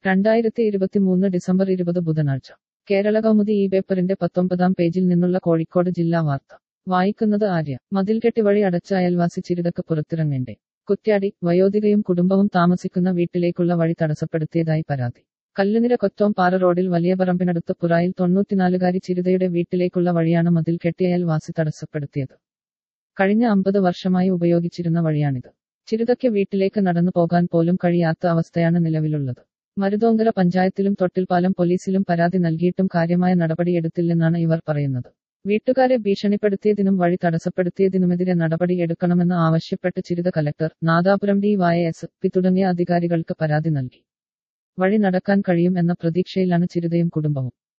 രണ്ടായിരത്തി ഇരുപത്തിമൂന്ന് ഡിസംബർ ഇരുപത് ബുധനാഴ്ച കേരള കൗമുദി ഈ പേപ്പറിന്റെ പത്തൊമ്പതാം പേജിൽ നിന്നുള്ള കോഴിക്കോട് ജില്ലാ വാർത്ത വായിക്കുന്നത് ആര്യ മതിൽകെട്ടി വഴി അടച്ച അയൽവാസി ചിരിതക്ക് പുറത്തിറങ്ങേണ്ടേ കുറ്റ്യാടി വയോധികയും കുടുംബവും താമസിക്കുന്ന വീട്ടിലേക്കുള്ള വഴി തടസ്സപ്പെടുത്തിയതായി പരാതി കല്ലുനിര കൊറ്റോം പാറ റോഡിൽ വലിയ പറമ്പിനടുത്ത് പുറായിൽ തൊണ്ണൂറ്റിനാലുകാരി ചിരിതയുടെ വീട്ടിലേക്കുള്ള വഴിയാണ് മതിൽ കെട്ടി അയൽവാസി തടസ്സപ്പെടുത്തിയത് കഴിഞ്ഞ അമ്പത് വർഷമായി ഉപയോഗിച്ചിരുന്ന വഴിയാണിത് ചിരിതയ്ക്ക് വീട്ടിലേക്ക് നടന്നു പോകാൻ പോലും കഴിയാത്ത അവസ്ഥയാണ് നിലവിലുള്ളത് മരുതോങ്കര പഞ്ചായത്തിലും തൊട്ടിൽപ്പാലം പോലീസിലും പരാതി നൽകിയിട്ടും കാര്യമായ നടപടിയെടുത്തില്ലെന്നാണ് ഇവർ പറയുന്നത് വീട്ടുകാരെ ഭീഷണിപ്പെടുത്തിയതിനും വഴി തടസ്സപ്പെടുത്തിയതിനുമെതിരെ നടപടി എടുക്കണമെന്ന് ആവശ്യപ്പെട്ട് ചിരിത collector Nadapuram D Y S P തുടങ്ങിയ അധികാരികൾക്ക് പരാതി നൽകി വഴി നടക്കാൻ കഴിയും എന്ന പ്രതീക്ഷയിലാണ് ചിരിതയും കുടുംബവും